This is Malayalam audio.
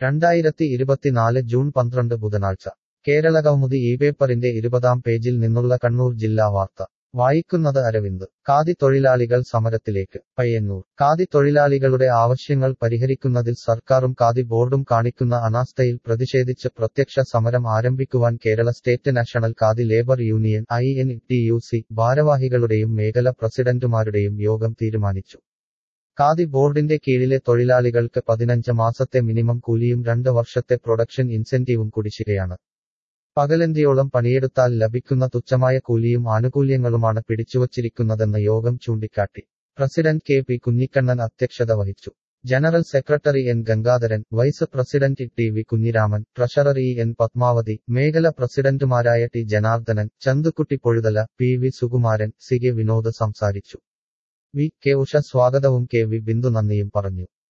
രണ്ടായിരത്തി ഇരുപത്തിനാല് ജൂൺ പന്ത്രണ്ട് ബുധനാഴ്ച കേരള കൗമുദി ഈ പേപ്പറിന്റെ ഇരുപതാം പേജിൽ നിന്നുള്ള കണ്ണൂർ ജില്ലാ വാർത്ത വായിക്കുന്നത് അരവിന്ദ് ഖാദി തൊഴിലാളികൾ സമരത്തിലേക്ക് പയ്യന്നൂർ ഖാദി തൊഴിലാളികളുടെ ആവശ്യങ്ങൾ പരിഹരിക്കുന്നതിൽ സർക്കാരും ഖാദി ബോർഡും കാണിക്കുന്ന അനാസ്ഥയിൽ പ്രതിഷേധിച്ച് പ്രത്യക്ഷ സമരം ആരംഭിക്കുവാൻ Kerala state national khadi labour union I N T U C ഭാരവാഹികളുടെയും മേഖല പ്രസിഡന്റുമാരുടെയും യോഗം തീരുമാനിച്ചു ഖാദി ബോർഡിന്റെ കീഴിലെ തൊഴിലാളികൾക്ക് പതിനഞ്ച് മാസത്തെ മിനിമം കൂലിയും രണ്ട് വർഷത്തെ പ്രൊഡക്ഷൻ ഇൻസെന്റീവും കുടിശ്ശികയാണ് പകലന്തിയോളം പണിയെടുത്താൽ ലഭിക്കുന്ന തുച്ഛമായ കൂലിയും ആനുകൂല്യങ്ങളുമാണ് പിടിച്ചുവച്ചിരിക്കുന്നതെന്ന് യോഗം ചൂണ്ടിക്കാട്ടി പ്രസിഡന്റ് കെ പി കുഞ്ഞിക്കണ്ണൻ അധ്യക്ഷത വഹിച്ചു general secretary N Gangadharan vice president T V Kunhiraman treasurer E N Padmavathi മേഖല പ്രസിഡന്റുമാരായ T Janardhanan Chanthukutty Pozhuthala P V Sukumaran C K Vinod സംസാരിച്ചു വി കെ ഉഷ സ്വാഗതവും കെ വി ബിന്ദു നന്ദിയും പറഞ്ഞു